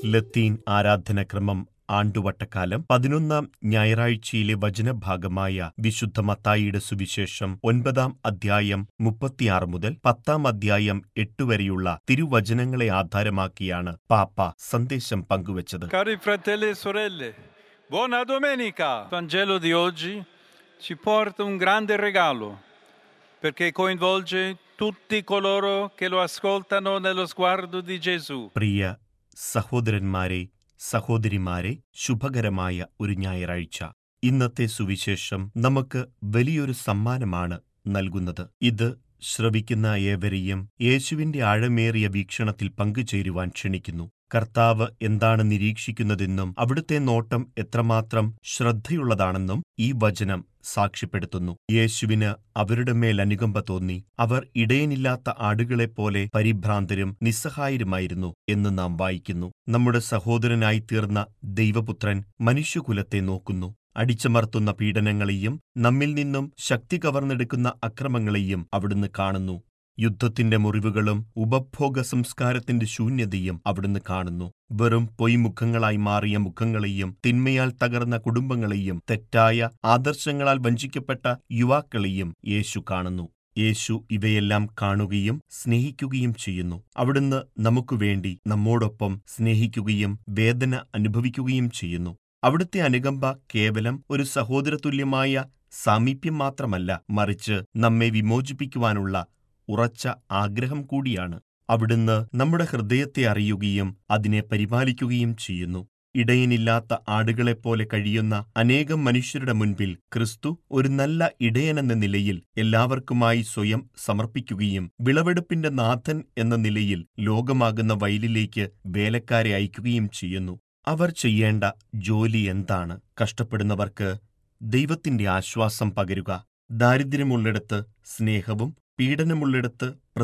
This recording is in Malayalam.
ലത്തീൻ ആരാധനക്രമം ആണ്ടുവട്ടക്കാലം പതിനൊന്നാം ഞായറാഴ്ചയിലെ വചനഭാഗമായ വിശുദ്ധ മത്തായിയുടെ സുവിശേഷം ഒൻപതാം അധ്യായം മുപ്പത്തിയാറ് മുതൽ പത്താം അധ്യായം എട്ട് വരെയുള്ള തിരുവചനങ്ങളെ ആധാരമാക്കിയാണ് പാപ്പ സന്ദേശം പങ്കുവച്ചത് Cari fratelli e sorelle, buona domenica! Il Vangelo di oggi ci porta un grande regalo perché coinvolge tutti coloro che lo ascoltano nello sguardo di Gesù. പ്രിയ സഹോദരന്മാരെ സഹോദരിമാരെ ശുഭകരമായ ഒരു ഞായറാഴ്ച ഇന്നത്തെ സുവിശേഷം നമുക്ക് വലിയൊരു സമ്മാനമാണ് നൽകുന്നത് ഇത് ശ്രവിക്കുന്ന ഏവരെയും യേശുവിന്റെ ആഴമേറിയ വീക്ഷണത്തിൽ പങ്കുചേരുവാൻ ക്ഷണിക്കുന്നു കർത്താവ് എന്താണ് നിരീക്ഷിക്കുന്നതെന്നും അവിടുത്തെ നോട്ടം എത്രമാത്രം ശ്രദ്ധയുള്ളതാണെന്നും ഈ വചനം സാക്ഷ്യപ്പെടുത്തുന്നു യേശുവിന് അവരുടെ മേൽ അനുകമ്പ തോന്നി അവർ ഇടയനില്ലാത്ത ആടുകളെപ്പോലെ പരിഭ്രാന്തരും നിസ്സഹായരുമായിരുന്നു എന്ന് നാം വായിക്കുന്നു നമ്മുടെ സഹോദരനായി തീർന്ന ദൈവപുത്രൻ മനുഷ്യകുലത്തെ നോക്കുന്നു അടിച്ചമർത്തുന്ന പീഡനങ്ങളെയും നമ്മിൽ നിന്നും ശക്തി കവർന്നെടുക്കുന്ന അക്രമങ്ങളെയും അവിടുന്ന് കാണുന്നു യുദ്ധത്തിന്റെ മുറിവുകളും ഉപഭോഗ സംസ്കാരത്തിന്റെ ശൂന്യതയും അവിടുന്ന് കാണുന്നു വെറും പൊയ്മുഖങ്ങളായി മാറിയ മുഖങ്ങളെയും തിന്മയാൽ തകർന്ന കുടുംബങ്ങളെയും തെറ്റായ ആദർശങ്ങളാൽ വഞ്ചിക്കപ്പെട്ട യുവാക്കളെയും യേശു കാണുന്നു യേശു ഇവയെല്ലാം കാണുകയും സ്നേഹിക്കുകയും ചെയ്യുന്നു അവിടുന്ന് നമുക്കു വേണ്ടി നമ്മോടൊപ്പം സ്നേഹിക്കുകയും വേദന അനുഭവിക്കുകയും ചെയ്യുന്നു അവിടുത്തെ അനുകമ്പ കേവലം ഒരു സഹോദരതുല്യമായ സാമീപ്യം മാത്രമല്ല മറിച്ച് നമ്മെ വിമോചിപ്പിക്കുവാനുള്ള ഉറച്ച ആഗ്രഹം കൂടിയാണ് അവിടുന്ന് നമ്മുടെ ഹൃദയത്തെ അറിയുകയും അതിനെ പരിപാലിക്കുകയും ചെയ്യുന്നു ഇടയനില്ലാത്ത ആടുകളെപ്പോലെ കഴിയുന്ന അനേകം മനുഷ്യരുടെ മുൻപിൽ ക്രിസ്തു ഒരു നല്ല ഇടയനെന്ന നിലയിൽ എല്ലാവർക്കുമായി സ്വയം സമർപ്പിക്കുകയും വിളവെടുപ്പിന്റെ നാഥൻ എന്ന നിലയിൽ ലോകമാകുന്ന വയലിലേക്ക് വേലക്കാരെ അയക്കുകയും ചെയ്യുന്നു അവർ ചെയ്യേണ്ട ജോലി എന്താണ് കഷ്ടപ്പെടുന്നവർക്ക് ദൈവത്തിന്റെ ആശ്വാസം പകരുക ദാരിദ്ര്യമുള്ളിടത്ത് സ്നേഹവും പീഡനമുള്ളിടത്ത്